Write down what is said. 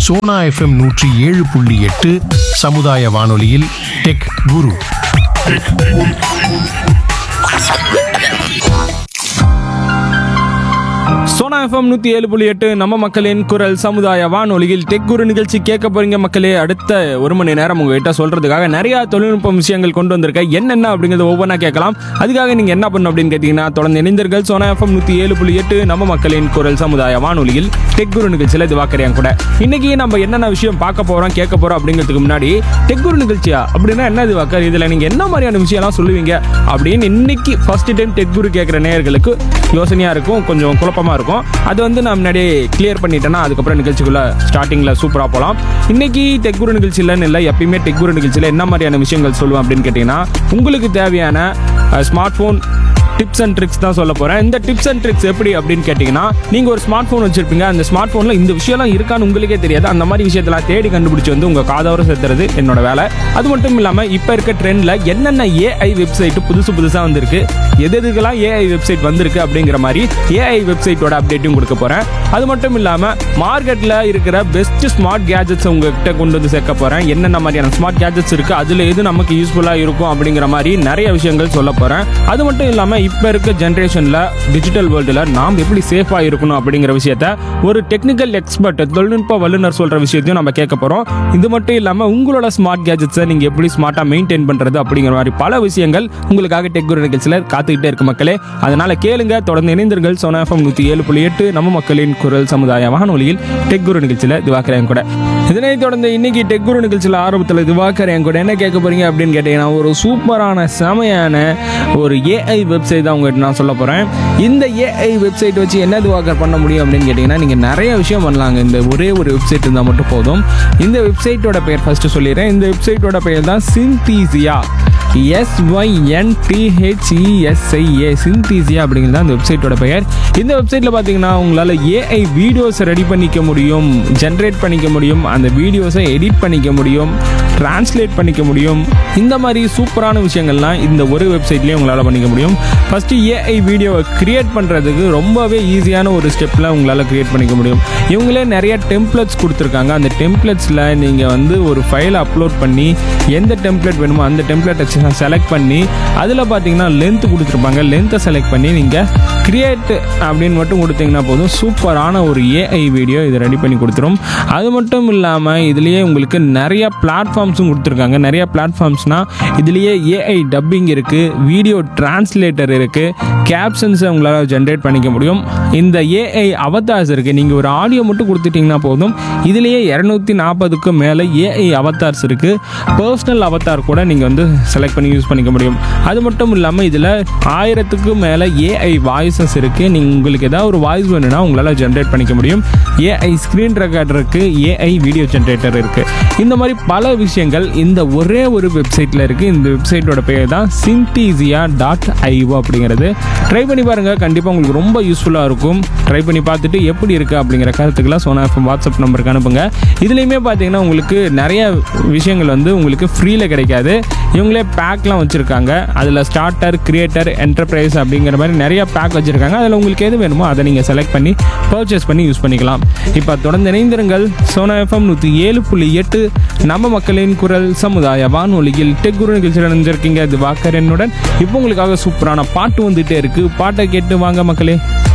Sona FM நூற்றி ஏழு புள்ளி எட்டு சமுதாய வானொலியில் டெக் குரு சோனா எஃப்எம் நூற்றி ஏழு புள்ளி எட்டு நம்ம மக்களின் குரல் சமுதாய வானொலியில் டெக் குரு நிகழ்ச்சி கேட்க போறீங்க மக்களே அடுத்த ஒரு மணி நேரம் உங்ககிட்ட சொல்றதுக்காக நிறைய தொழில்நுட்ப விஷயங்கள் கொண்டு வந்திருக்கேன் என்னென்ன அப்படிங்கிறது ஒவ்வொன்றா கேட்கலாம் அதுக்காக நீங்க என்ன பண்ணணும் அப்படின்னு கேட்டீங்கன்னா தொடர்ந்து இணைந்தர்கள் சோனா எஃப்எம் நூற்றி ஏழு புள்ளி எட்டு நம்ம மக்களின் குரல் சமுதாய வானொலியில் டெக் குரு நிகழ்ச்சியில் இது வாக்கறியாங்க கூட இன்னைக்கு நம்ம என்னென்ன விஷயம் பார்க்க போறோம் கேட்க போறோம் அப்படிங்கிறதுக்கு முன்னாடி டெக் குரு நிகழ்ச்சியா அப்படின்னா என்ன இது வாக்கர் இதுல நீங்க என்ன மாதிரியான விஷயம்லாம் சொல்லுவீங்க அப்படின்னு இன்னைக்கு ஃபர்ஸ்ட் டைம் டெக் குரு கேட்குற நேயர்களுக்கு யோசனையா இருக்கும் கொஞ்சம் குழப்பமா இருக்கும் அது வந்து நான் முன்னாடியே கிளியர் பண்ணிட்டேன்னா அதுக்கப்புறம் நிகழ்ச்சிக்குள்ள ஸ்டார்டிங்ல சூப்பரா போகலாம் இன்னைக்கு டெக் குரு நிகழ்ச்சியிலன்னு இல்லை எப்பயுமே டெக் குரு நிகழ்ச்சியில் என்ன மாதிரியான விஷயங்கள் சொல்லுவேன் அப்படின்னு கேட்டிங்கன்னா உங்களுக்கு தேவையான smart phone tips and tricks தான் சொல்ல போகிறேன் இந்த டிப்ஸ் அண்ட் ட்ரிக்ஸ் எப்படி அப்படின்னு கேட்டிங்கன்னா நீங்கள் ஒரு ஸ்மார்ட் ஃபோன் வச்சிருப்பீங்க அந்த ஸ்மார்ட் ஃபோனில் இந்த விஷயம்லாம் இருக்கான்னு உங்களுக்கே தெரியாது அந்த மாதிரி விஷயத்தெல்லாம் தேடி கண்டுபிடிச்சி வந்து உங்கள் காதோர சேர்த்துறது என்னோட வேலை அது மட்டும் இல்லாமல் இப்போ இருக்க ட்ரெண்டில் என்னென்ன ஏஐ வெப்சைட் புதுசு புதுசாக வந்திருக்கு எது எதுக்கெல்லாம் ஏஐ வெப்சைட் வந்திருக்கு அப்படிங்கிற மாதிரி ஏஐ வெப்சைட்டோட அப்டேட்டும் கொடுக்க போகிறேன் அது மட்டும் இல்லாமல் மார்க்கெட்டில் இருக்கிற பெஸ்ட் ஸ்மார்ட் கேஜெட்ஸ் உங்ககிட்ட கொண்டு வந்து சேர்க்க போகிறேன் என்னென்ன மாதிரியான ஸ்மார்ட் கேஜெட்ஸ் இருக்குது அதில் எது நமக்கு யூஸ்ஃபுல்லாக இருக்கும் அப்படிங்கிற மாதிரி நிறைய விஷயங்கள் சொல்ல போகிறேன் அது மட்டும் இல்லாமல் இப்போ இருக்க ஜென்ரேஷனில் டிஜிட்டல் வேர்ல்டில் நாம் எப்படி சேஃபாக இருக்கணும் அப்படிங்கிற விஷயத்த ஒரு டெக்னிக்கல் எக்ஸ்பர்ட் தொழில்நுட்ப வல்லுநர் சொல்கிற விஷயத்தையும் நம்ம கேட்க போகிறோம் இது மட்டும் இல்லாமல் உங்களோட ஸ்மார்ட் கேஜெட்ஸை நீங்கள் எப்படி ஸ்மார்ட்டாக மெயின்டைன் பண்ணுறது அப்படிங்கிற மாதிரி பல விஷயங்கள் உங்களுக்காக டெக் குரு நிகழ்ச்சியில் காத்துக்கிட்டே இருக்கு மக்களே அதனால் கேளுங்க தொடர்ந்து இணைந்தர்கள் சோனா எஃப்எம் நூற்றி ஏழு புள்ளி எட்டு நம்ம மக்களின் குரல் சமுதாய வானொலியில் டெக் குரு நிகழ்ச்சியில் திவாக்கரேன் கூட இதனைத் தொடர்ந்து இன்னைக்கு டெக் குரு நிகழ்ச்சியில் ஆரம்பத்தில் திவாக்கரேன் கூட என்ன கேட்க போறீங்க அப்படின்னு கேட்டீங்கன்னா ஒரு சூப்பரான செமையான ஒரு ஏஐ வெப்சைட் தான் உங்கள்கிட்ட நான் சொல்ல போகிறேன் இந்த ஏஐ வெப்சைட் வச்சு என்ன திவாக்கர் பண்ண முடியும் அப்படின்னு கேட்டிங்கன்னா நீங்கள் நிறைய விஷயம் பண்ணலாங்க இந்த ஒரே ஒரு வெப்சைட் இருந்தால் மட்டும் போதும் இந்த வெப்சைட்டோட பெயர் ஃபஸ்ட்டு சொல்லிடுறேன் இந்த வெப்சைட்டோட பெயர் தான் சின்தீசியா எஸ்ஒய்என்டிஹெச்இஎஸ்ஐஏ சின்தீசியா அப்படிங்கிறது தான் அந்த வெப்சைட்டோட பெயர் இந்த வெப்சைட்டில் பார்த்தீங்கன்னா உங்களால் ஏஐ வீடியோஸை ரெடி பண்ணிக்க முடியும் ஜென்ரேட் பண்ணிக்க முடியும் அந்த வீடியோஸை எடிட் பண்ணிக்க முடியும் டிரான்ஸ்லேட் பண்ணிக்க முடியும் இந்த மாதிரி சூப்பரான விஷயங்கள்லாம் இந்த ஒரு வெப்சைட்லேயே உங்களால் பண்ணிக்க முடியும் ஃபஸ்ட்டு ஏஐ வீடியோவை கிரியேட் பண்ணுறதுக்கு ரொம்பவே ஈஸியான ஒரு ஸ்டெப்பில் உங்களால் கிரியேட் பண்ணிக்க முடியும் இவங்களே நிறைய டெம்ப்ளெட்ஸ் கொடுத்துருக்காங்க அந்த டெம்ப்ளெட்ஸில் நீங்கள் வந்து ஒரு ஃபைலை அப்லோட் பண்ணி எந்த டெம்ப்ளேட் வேணுமோ அந்த டெம்ப்ளேட்டை செலக்ட் பண்ணி அதில் பார்த்தீங்கன்னா லென்த் கொடுத்துருப்பாங்க லென்த்தை செலக்ட் பண்ணி நீங்கள் கிரியேட் அப்படின்னு மட்டும் கொடுத்தீங்கன்னா போதும் சூப்பரான ஒரு ஏஐ வீடியோ இதை ரெடி பண்ணி கொடுத்துரும் அது மட்டும் இல்லாமல் இதுலேயே உங்களுக்கு நிறைய பிளாட்ஃபார்ம்ஸும் கொடுத்துருக்காங்க நிறைய பிளாட்ஃபார்ம்ஸ்னால் இதுலேயே ஏஐ டப்பிங் இருக்குது வீடியோ டிரான்ஸ்லேட்டர் இருக்குது கேப்ஷன்ஸை உங்களால் ஜென்ரேட் பண்ணிக்க முடியும் இந்த ஏஐ அவதார்ஸ் இருக்குது நீங்கள் ஒரு ஆடியோ மட்டும் கொடுத்துட்டிங்கன்னா போதும் இதுலேயே இரநூத்தி நாற்பதுக்கும் மேலே ஏஐ அவதார்ஸ் இருக்குது பர்சனல் அவதார் கூட நீங்கள் வந்து செலக்ட் பண்ணி யூஸ் பண்ணிக்க முடியும் அது மட்டும் இல்லாமல் இதில் ஆயிரத்துக்கும் மேலே ஏஐ வாய்ஸஸ் இருக்குது நீங்கள் உங்களுக்கு ஏதாவது ஒரு வாய்ஸ் வேணும்னா உங்களால் ஜென்ரேட் பண்ணிக்க முடியும் ஏஐ ஸ்க்ரீன் ரெக்கார்டர் இருக்குது ஏஐ வீடியோ ஜென்ரேட்டர் இருக்குது இந்த மாதிரி பல விஷயங்கள் இந்த ஒரே ஒரு வெப்சைட்டில் இருக்குது இந்த வெப்சைட்டோட பேர் தான் சின்டீசியா டாட் ஐஓ அப்படிங்கிறது ட்ரை பண்ணி பாருங்கள் கண்டிப்பாக உங்களுக்கு ரொம்ப யூஸ்ஃபுல்லாக இருக்கும் ட்ரை பண்ணி பார்த்துட்டு எப்படி இருக்குது அப்படிங்கிற கருத்துக்களை சோனா எஃப்எம் வாட்ஸ்அப் நம்பருக்கு அனுப்புங்க இதுலேயுமே பார்த்தீங்கன்னா உங்களுக்கு நிறைய விஷயங்கள் வந்து உங்களுக்கு ஃப்ரீயில் கிடைக்காது இவங்களே பேக்லாம் வச்சுருக்காங்க அதில் ஸ்டார்டர் கிரியேட்டர் என்டர்பிரைஸ் அப்படிங்கிற மாதிரி நிறைய பேக் வச்சுருக்காங்க அதில் உங்களுக்கு எது வேணுமோ அதை நீங்கள் செலக்ட் பண்ணி பர்ச்சேஸ் பண்ணி யூஸ் பண்ணிக்கலாம் இப்போ தொடர்ந்து இணைந்திருங்கள் சோனா எஃப்எம் நூற்றி ஏழு புள்ளி எட்டு நம்ம மக்களின் குரல் சமுதாய வானொலியில் டெக் குரு நிகழ்ச்சியில் நினைஞ்சிருக்கீங்க இது வாக்கர் என்னுடன் இப்போ உங்களுக்காக சூப்பரான பாட்டு வந்துகிட்டே இருக்குது பாட்டை கேட்டு வாங்க மக்களே